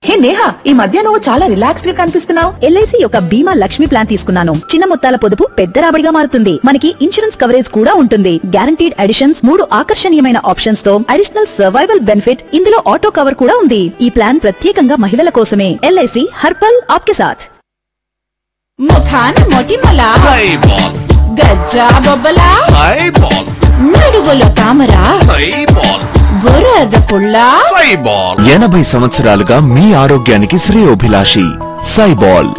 హే నేహా ఈ మధ్య నువ్వు చాలా రిలాక్స్డ్ గా కనిపిస్తున్నావు ఎల్ఐసి యొక్క బీమా లక్ష్మి ప్లాన్ తీసుకున్నాను చిన్న మొత్తాల పొదుపు పెద్ద రాబడిగా మారుతుంది మనకి ఇన్సూరెన్స్ కవరేజ్ కూడా ఉంటుంది గ్యారంటీడ్ అడిషన్స్ మూడు ఆకర్షణీయమైన ఆప్షన్స్ తో అడిషనల్ సర్వైవల్ బెనిఫిట్ ఇందులో ఆటో కవర్ కూడా ఉంది ఈ ప్లాన్ ప్రత్యేకంగా మహిళల కోసమే ఎల్ఐసి హర్పల్ ఆప్కే సాథ్ ముఖాన మొటిమల సైబాల్ గజ్జా బొబ్బల సైబాల్ నడుగుల తామర సైబాల్ బురద పుల్ల సైబాల్ ఎనభై సంవత్సరాలుగా మీ ఆరోగ్యానికి శ్రేయోభిలాషి సైబాల్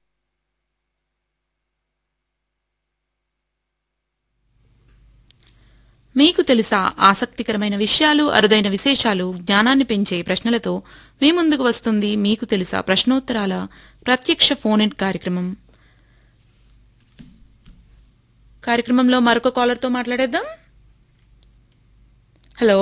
మీకు తెలుసా ఆసక్తికరమైన విషయాలు అరుదైన విశేషాలు జ్ఞానాన్ని పెంచే ప్రశ్నలతో మీ ముందుకు వస్తుంది మీకు తెలుసా ప్రశ్నోత్తరాల ప్రత్యక్ష ఫోన్ ఇన్ కార్యక్రమం కార్యక్రమంలో మరొక కాలర్తో మాట్లాడేద్దాం హలో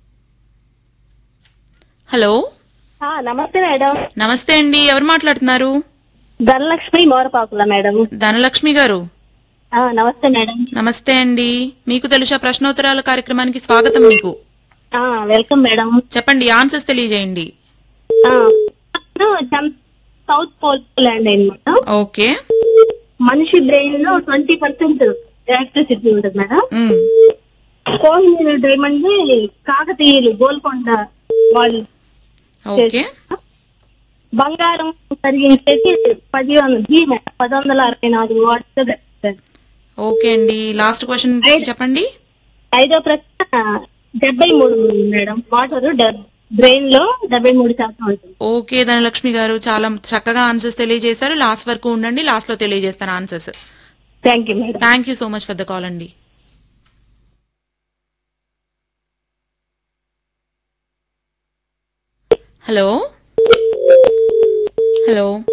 హలో ఆ, నమస్తే మేడం నమస్తే అండి ఎవరు మాట్లాడుతున్నారు ధనలక్ష్మి మోరపాకుల మేడం ధనలక్ష్మి గారు ఆ, నమస్తే మేడం నమస్తే అండి మీకు తెలుసా ప్రశ్నోత్తరాల కార్యక్రమానికి స్వాగతం మీకు ఆ, వెల్కమ్ మేడం చెప్పండి ఆన్సర్స్ తెలియజేయండి ఆ, చం- సౌత్ పోల్ ల్యాండ్ అనమాట ఓకే మనిషి బ్రెయిన్ లో ట్వంటీ పర్సెంట్ ఎలక్ట్రిసిటీ ఉంటుంది మేడం మ్, కోహినూరు డైమండ్ కాకతీయులు గోల్కొండ వాళ్ళు ఓకే బంగారం కరిగించేసి పది వందల జీ మేడం పది వందల అరవై నాలుగు వాట్స్ ఓకే అండి లాస్ట్ క్వశ్చన్ చెప్పండి ఐదో ప్రశ్న డెబ్బై మూడు మేడం వాటర్ బ్రెయిన్ లో డెబ్బై మూడు శాతం ఉంటుంది ఓకే ధనలక్ష్మి గారు చాలా చక్కగా ఆన్సర్స్ తెలియజేశారు లాస్ట్ వరకు ఉండండి లాస్ట్ లో తెలియజేస్తాను answers thank you madam thank you so much for the call అండి హలో హలో